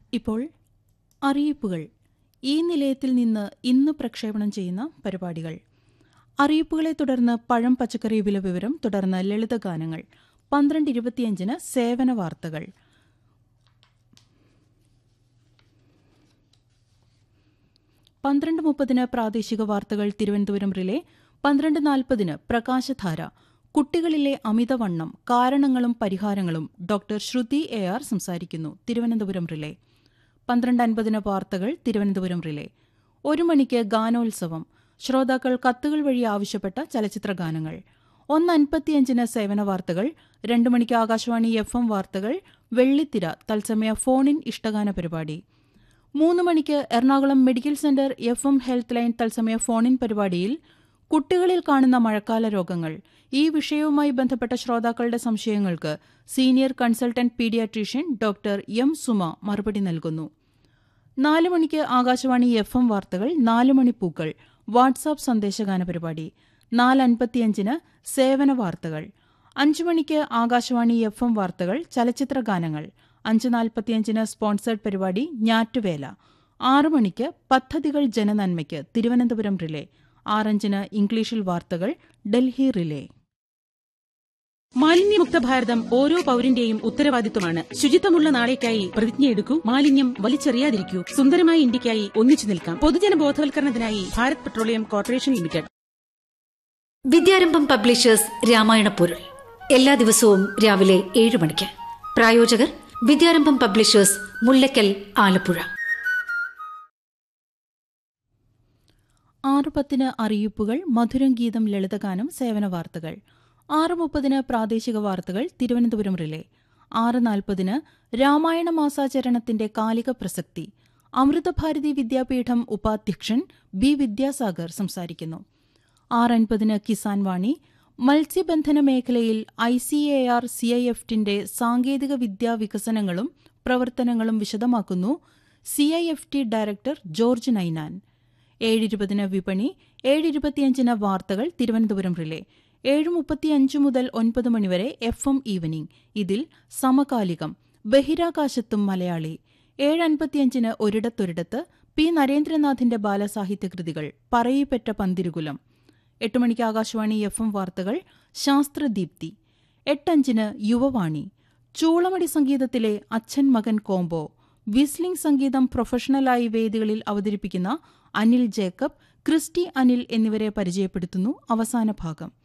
ഇപ്പോൾ അറിയിപ്പുകൾ ഈ നിലയത്തിൽ നിന്ന് ഇന്ന് പ്രക്ഷേപണം ചെയ്യുന്ന പരിപാടികൾ അറിയിപ്പുകളെ തുടർന്ന് പഴം പച്ചക്കറി വില വിവരം തുടർന്ന് ലളിതഗാനങ്ങൾ പന്ത്രണ്ട് ഇരുപത്തിയഞ്ചിന് സേവന വാർത്തകൾ പന്ത്രണ്ട് മുപ്പതിന് പ്രാദേശിക വാർത്തകൾ തിരുവനന്തപുരം റിലേ പന്ത്രണ്ട് നാൽപ്പതിന് പ്രകാശധാര കുട്ടികളിലെ അമിതവണ്ണം കാരണങ്ങളും പരിഹാരങ്ങളും ഡോക്ടർ ശ്രുതി എ ആർ സംസാരിക്കുന്നു തിരുവനന്തപുരം റിലേ പന്ത്രണ്ട് അൻപതിന് വാർത്തകൾ തിരുവനന്തപുരം റിലേ ഒരു മണിക്ക് ഗാനോത്സവം ശ്രോതാക്കൾ കത്തുകൾ വഴി ആവശ്യപ്പെട്ട ചലച്ചിത്ര ഗാനങ്ങൾ ഒന്ന് അൻപത്തിയഞ്ചിന് സേവന വാർത്തകൾ രണ്ട് മണിക്ക് ആകാശവാണി എഫ് എം വാർത്തകൾ വെള്ളിത്തിര തത്സമയ ഫോൺ ഇൻ ഇഷ്ടഗാന പരിപാടി മൂന്ന് മണിക്ക് Ernakulam medical centre F M health line തത്സമയ ഫോൺ ഇൻ പരിപാടിയിൽ കുട്ടികളിൽ കാണുന്ന മഴക്കാല രോഗങ്ങൾ ഈ വിഷയവുമായി ബന്ധപ്പെട്ട ശ്രോതാക്കളുടെ സംശയങ്ങൾക്ക് senior consultant paediatrician doctor M Suma മറുപടി നൽകുന്നു നാല് മണിക്ക് ആകാശവാണി എഫ് എം വാർത്തകൾ നാല് മണി പൂക്കൾ വാട്സാപ്പ് സന്ദേശഗാന പരിപാടി നാല് അൻപത്തിയഞ്ചിന് സേവന വാർത്തകൾ അഞ്ചു മണിക്ക് ആകാശവാണി എഫ് എം വാർത്തകൾ ചലച്ചിത്ര ഗാനങ്ങൾ അഞ്ച് നാൽപ്പത്തിയഞ്ചിന് സ്പോൺസേഡ് പരിപാടി ഞാറ്റുവേല ആറു മണിക്ക് പദ്ധതികൾ ജനനന്മയ്ക്ക് തിരുവനന്തപുരം റിലേ ആറഞ്ചിന് ഇംഗ്ലീഷിൽ വാർത്തകൾ ഡൽഹി റിലേ മാലിന്യമുക്ത ഭാരതം ഓരോ പൌരന്റെയും ഉത്തരവാദിത്വമാണ് ശുചിത്വമുള്ള നാളേക്കായി പ്രതിജ്ഞയെടുക്കൂ മാലിന്യം വലിച്ചെറിയാതിരിക്കൂ സുന്ദരമായ ഇന്ത്യക്കായി ഒന്നിച്ചു നിൽക്കാം പൊതുജന ബോധവൽക്കരണത്തിനായി Bharat petroleum corporation limited Vidyarambham publishers Ramayana പൊരുൾ എല്ലാ ദിവസവും രാവിലെ ഏഴ് മണിക്ക് പ്രായോജകർ വിദ്യാരംഭം പബ്ലിഷേഴ്സ് മുല്ലക്കൽ ആലപ്പുഴ ആറ് പത്തിന് അറിയിപ്പുകൾ മധുരം ഗീതം ലളിതഗാനം സേവന വാർത്തകൾ ആറ് മുപ്പതിന് പ്രാദേശിക വാർത്തകൾ തിരുവനന്തപുരം റിലേ ആറ് നാൽപ്പതിന് രാമായണ മാസാചരണത്തിന്റെ കാലിക പ്രസക്തി അമൃതഭാരതി വിദ്യാപീഠം ഉപാധ്യക്ഷൻ ബി വിദ്യാസാഗർ സംസാരിക്കുന്നു ആറ് അൻപതിന് കിസാൻ വാണി മത്സ്യബന്ധന മേഖലയിൽ I C A R C I എഫ്റ്റിന്റെ സാങ്കേതിക വിദ്യാ വികസനങ്ങളും പ്രവർത്തനങ്ങളും വിശദമാക്കുന്നു C I F T director George Ninan ഏഴിരുപതിന് വിപണി ഏഴിരുപത്തിയഞ്ചിന് വാർത്തകൾ തിരുവനന്തപുരം റിലേ ഏഴ് മുപ്പത്തിയഞ്ച് മുതൽ ഒൻപത് മണിവരെ എഫ് എം ഈവനിംഗ് ഇതിൽ സമകാലികം ബഹിരാകാശത്തും മലയാളി ഏഴ് അൻപത്തിയഞ്ചിന് ഒരിടത്തൊരിടത്ത് പി നരേന്ദ്രനാഥിന്റെ ബാലസാഹിത്യകൃതികൾ പറയിപ്പെറ്റ പന്തിരുകുലം എട്ട് മണിക്ക് ആകാശവാണി എഫ് എം വാർത്തകൾ ശാസ്ത്രദീപ്തി എട്ടഞ്ചിന് യുവവാണി ചൂളമടി സംഗീതത്തിലെ അച്ഛൻ മകൻ കോംബോ വിസ്ലിംഗ് സംഗീതം പ്രൊഫഷണലായി വേദികളിൽ അവതരിപ്പിക്കുന്ന അനിൽ ജേക്കബ് ക്രിസ്റ്റി അനിൽ എന്നിവരെ പരിചയപ്പെടുത്തുന്നു അവസാന ഭാഗം